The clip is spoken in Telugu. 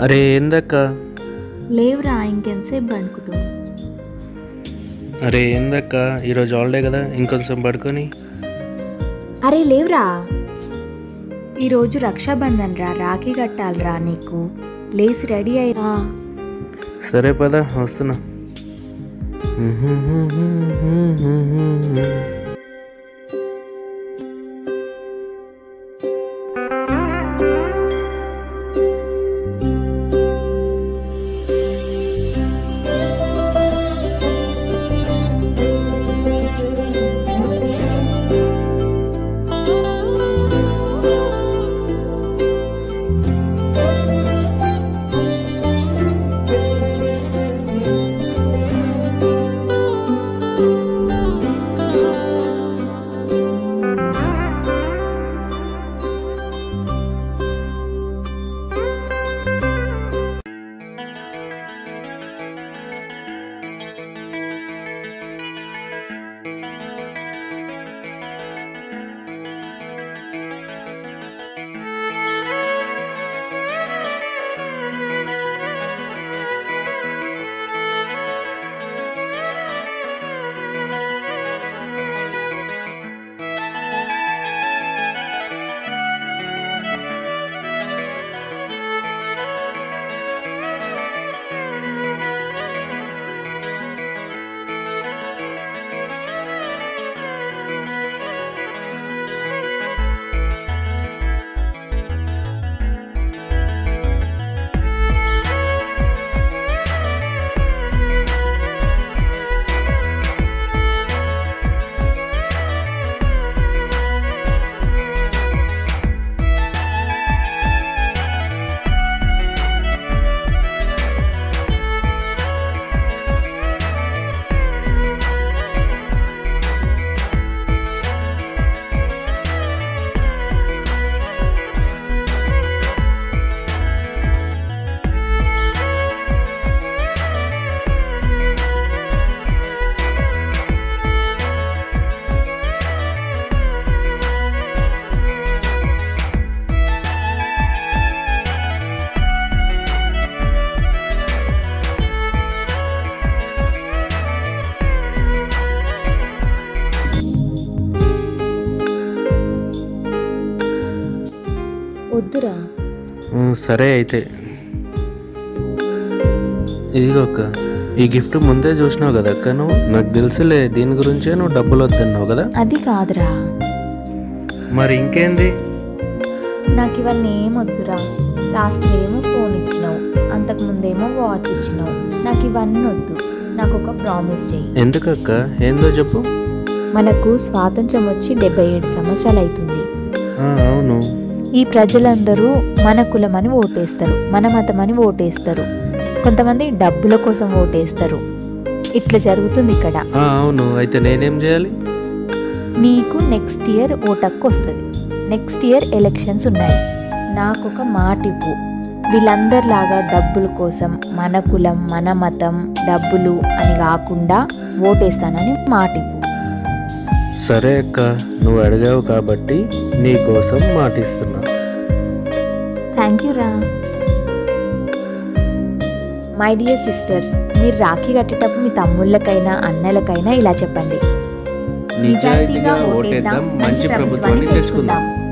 అరే ఏందక్క లేవురా ఇంకెంతసేపు పడుకుంటూ అరే ఏందక్క ఈరోజు హాలిడే కదా ఇంకొంచెం పడుకొని అరే లేవురా ఈరోజు రక్షాబంధన్ రా రాఖీ కట్టాలిరా నీకు లేచి రెడీ అయ్యా సరే పద వస్తున్నా వద్దురా సరే అయితే ఇదిగో అక్క ఈ గిఫ్ట్ ముందే చూసినావు కదా అక్క నువ్వు నాకు తెలుసులే దీని గురించే నువ్వు డబ్బులు వద్దన్నావు కదా అది కాదురా మరి ఇంకేంది నాకు ఇవన్నీ ఏం వద్దురా లాస్ట్ ఏమో ఫోన్ ఇచ్చినావు అంతకు ముందేమో వాచ్ ఇచ్చినావు నాకు ఇవన్నీ వద్దు నాకు ఒక ప్రామిస్ చెయ్యి ఎందుకక్క ఏందో చెప్పు మనకు స్వాతంత్రం వచ్చి డెబ్బై ఏడు సంవత్సరాలు అవుతుంది ఆ, అవును ఈ ప్రజలందరూ మన కులమని ఓటేస్తారు మన మతమని ఓటేస్తారు కొంతమంది డబ్బుల కోసం ఓటేస్తారు ఇట్లా జరుగుతుంది ఇక్కడ ఆ, అవును అయితే నేనేం చేయాలి నీకు నెక్స్ట్ ఇయర్ ఓటక్కు వస్తుంది నెక్స్ట్ ఇయర్ ఎలక్షన్స్ ఉన్నాయి నాకు ఒక మాట ఇవ్వు వీళ్ళందరిలాగా డబ్బుల కోసం మన కులం మన మతం డబ్బులు అని కాకుండా ఓటేస్తానని మాట ఇవ్వు సరే అక్క నువ్వు అడిగావు కాబట్టి నీ కోసం మాటిస్తున్నా థ్యాంక్ యూ రా మై డియర్ సిస్టర్స్ మీరు రాఖీ కట్టేటప్పుడు మీ తమ్ముళ్ళకైనా అన్నలకైనా ఇలా చెప్పండి నిజాయితీగా ఓటేద్దాం మంచి ప్రభుత్వాన్ని తెచ్చుకుందాం